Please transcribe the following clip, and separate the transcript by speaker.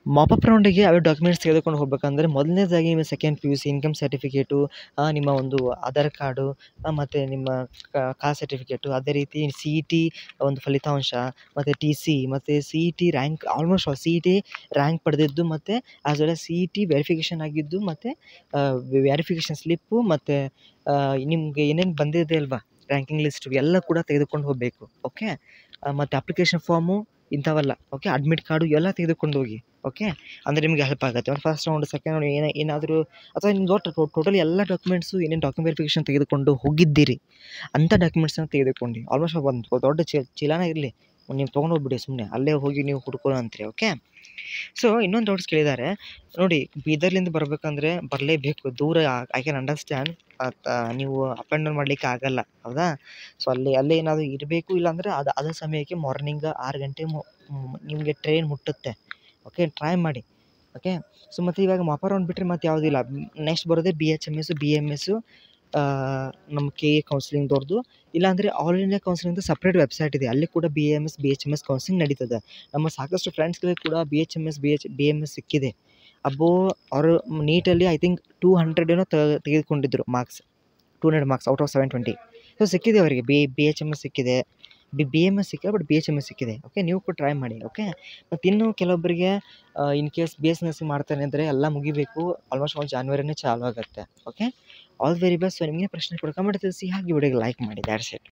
Speaker 1: mop-up ರೌಂಡಿಗೆ ಯಾವ documents ತೆಗೆದುಕೊಂಡು ಹೋಗಬೇಕಂದ್ರೆ ಮೊದಲನೇದಾಗಿ ನಿಮ್ಮ second P U C income certificate ನಿಮ್ಮ ಒಂದು ಆಧಾರ್ ಕಾರ್ಡು ಮತ್ತು ನಿಮ್ಮ ಕಾಸ್ಟ್ ಸರ್ಟಿಫಿಕೇಟು ಅದೇ ರೀತಿ ಸಿ ಇ ಟಿ ಒಂದು ಫಲಿತಾಂಶ ಮತ್ತು ಟಿ ಸಿ ಮತ್ತು C E T rank almost all C E T rank ಪಡೆದಿದ್ದು ಮತ್ತು as well as C E T verification ಆಗಿದ್ದು ಮತ್ತು ವೆರಿಫಿಕೇಷನ್ ಸ್ಲಿಪ್ಪು ಮತ್ತು ನಿಮಗೆ ಏನೇನು ಬಂದಿದೆ ಅಲ್ವಾ ರ್ಯಾಂಕಿಂಗ್ ಲಿಸ್ಟು ಎಲ್ಲ ಕೂಡ ತೆಗೆದುಕೊಂಡು ಹೋಗಬೇಕು ಓಕೆ ಮತ್ತು ಅಪ್ಲಿಕೇಶನ್ ಫಾರ್ಮು ಇಂಥವೆಲ್ಲ ಓಕೆ ಅಡ್ಮಿಟ್ ಕಾರ್ಡು ಎಲ್ಲ ತೆಗೆದುಕೊಂಡು ಹೋಗಿ ಓಕೆ ಅಂದರೆ ನಿಮಗೆ ಹೆಲ್ಪ್ ಆಗುತ್ತೆ ಒಂದು ಫಸ್ಟ್ ರೌಂಡ್ ಸೆಕೆಂಡ್ ರೌಂಡ್ ಏನೇ ಏನಾದರೂ ಅಥವಾ ನಿಮ್ದು ಒಟ್ಟು ಟೋಟಲ್ ಎಲ್ಲ ಡಾಕ್ಯುಮೆಂಟ್ಸು ಏನೇನು ಡಾಕ್ಯುಮೆಂಟ್ ವೆರಿಫಿಕೇಷನ್ ತೆಗೆದುಕೊಂಡು ಹೋಗಿದ್ದೀರಿ ಅಂಥ ಡಾಕ್ಯುಮೆಂಟ್ಸನ್ನ ತೆಗೆದುಕೊಂಡು ಆಲ್ಮೋಸ್ಟ್ ಒಂದು ದೊಡ್ಡ ಚೀಲನೇ ಇರಲಿ ನೀವು ತೊಗೊಂಡು ಹೋಗ್ಬಿಡಿ ಸುಮ್ಮನೆ ಅಲ್ಲೇ ಹೋಗಿ ನೀವು ಹುಡ್ಕೊಳ್ಳೋ ಅಂತೀರಿ ಓಕೆ ಸೊ ಇನ್ನೊಂದು ಡೌಟ್ಸ್ ಕೇಳಿದ್ದಾರೆ ನೋಡಿ ಬೀದರ್ಲಿಂದ ಬರಬೇಕಂದ್ರೆ ಬರಲೇಬೇಕು ದೂರ ಐ ಕ್ಯಾನ್ ಅಂಡರ್ಸ್ಟ್ಯಾಂಡ್ ನೀವು ಅಪ್ ಆ್ಯಂಡ್ ಡೌನ್ ಮಾಡಲಿಕ್ಕೆ ಆಗಲ್ಲ ಹೌದಾ ಸೊ ಅಲ್ಲಿ ಅಲ್ಲೇ ಏನಾದರೂ ಇರಬೇಕು ಇಲ್ಲಾಂದರೆ ಅದು ಅದೇ ಸಮಯಕ್ಕೆ ಮಾರ್ನಿಂಗ್ ಆರು ಗಂಟೆ ಮು ನಿಮಗೆ ಟ್ರೈನ್ ಮುಟ್ಟುತ್ತೆ ಓಕೆ ಟ್ರೈ ಮಾಡಿ ಓಕೆ ಸೊ ಮತ್ತು ಇವಾಗ ಮಾಪ ರೌಂಡ್ ಬಿಟ್ಟರೆ ಮತ್ತು ಯಾವುದಿಲ್ಲ ನೆಕ್ಸ್ಟ್ ಬರೋದೇ B H M S B M S ನಮ್ಮ ಕೆ ಎ ಕೌನ್ಸಿಲಿಂಗ್ದವ್ರದ್ದು ಇಲ್ಲಾಂದರೆ ಆಲ್ ಇಂಡಿಯಾ ಕೌನ್ಸಿಲಿಂಗ್ದು ಸಪ್ರೇಟ್ ವೆಬ್ಸೈಟ್ ಇದೆ ಅಲ್ಲಿ ಕೂಡ B M S B H M S counselling ನಡೀತದೆ ನಮ್ಮ ಸಾಕಷ್ಟು ಫ್ರೆಂಡ್ಸ್ಗಳಿಗೆ ಕೂಡ B H M S B H B M S ಸಿಕ್ಕಿದೆ ಅಬ್ಬೋ ಅವರು ನೀಟಲ್ಲಿ ಐ ಥಿಂಕ್ ಟೂ ಹಂಡ್ರೆಡ್ ಏನೋ ತೆಗೆದುಕೊಂಡಿದ್ರು marks two hundred marks out of seven twenty so ಸಿಕ್ಕಿದೆ ಅವರಿಗೆ B B H M S ಸಿಕ್ಕಿದೆ ಬಿ ಬಿ ಎಮ್ ಎಸ್ ಸಿಕ್ಕಿಲ್ಲ but B H M S ಸಿಕ್ಕಿದೆ ಓಕೆ ನೀವು ಕೂಡ ಟ್ರೈ ಮಾಡಿ ಓಕೆ ಮತ್ತು ಇನ್ನು ಕೆಲವೊಬ್ಬರಿಗೆ in case B S nursing ಮಾಡ್ತಾನೆ ಅಂದರೆ ಎಲ್ಲ ಮುಗಿಬೇಕು ಆಲ್ಮೋಸ್ಟ್ ಒಂದು ಜಾನ್ವರಿನೇ ಚಾಲು ಆಗುತ್ತೆ okay all very best so ನಿಮಗೆ ಪ್ರಶ್ನೆ ಕೂಡ ಕಮೆಂಟ್ ತಿಳಿಸಿ ಹಾಗೆ ವಿಡಿಯೋಗೆ ಲೈಕ್ ಮಾಡಿ ದ್ಯಾಟ್ಸ್ ಇಟ್